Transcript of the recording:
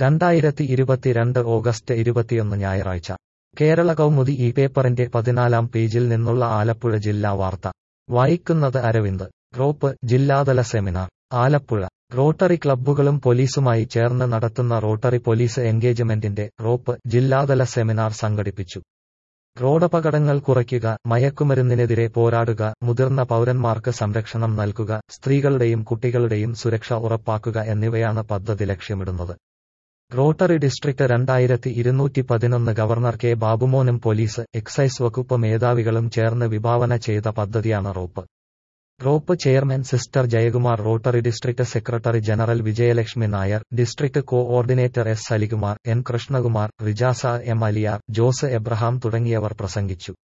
രണ്ടായിരത്തി ഇരുപത്തിരണ്ട് ഓഗസ്റ്റ് ഇരുപത്തിയൊന്ന് ഞായറാഴ്ച കേരള കൗമുദി ഈ പേപ്പറിന്റെ പതിനാലാം പേജിൽ നിന്നുള്ള ആലപ്പുഴ ജില്ലാ വാർത്ത വായിക്കുന്നത് അരവിന്ദ് റോപ്പ് ജില്ലാതല സെമിനാർ ആലപ്പുഴ റോട്ടറി ക്ലബ്ബുകളും പോലീസുമായി ചേർന്ന് നടത്തുന്ന റോട്ടറി പോലീസ് എൻഗേജ്മെന്റിന്റെ റോപ്പ് ജില്ലാതല സെമിനാർ സംഘടിപ്പിച്ചു റോഡപകടങ്ങൾ കുറയ്ക്കുക മയക്കുമരുന്നിനെതിരെ പോരാടുക മുതിർന്ന പൗരന്മാർക്ക് സംരക്ഷണം നൽകുക സ്ത്രീകളുടെയും കുട്ടികളുടെയും സുരക്ഷ ഉറപ്പാക്കുക എന്നിവയാണ് പദ്ധതി ലക്ഷ്യമിടുന്നത് റോട്ടറി ഡിസ്ട്രിക്ട് രണ്ടായിരത്തി ഇരുന്നൂറ്റി പതിനൊന്ന് ഗവർണർ കെ ബാബുമോനും പോലീസ് എക്സൈസ് വകുപ്പ് മേധാവികളും ചേർന്ന് വിഭാവന ചെയ്ത പദ്ധതിയാണ് rope rope chairman sister Jayakumar rotary district secretary general Vijayalakshmi Nair district coordinator S Salikumar N Krishnakumar Rijasa M Aliyar Jose Abraham തുടങ്ങിയവർ പ്രസംഗിച്ചു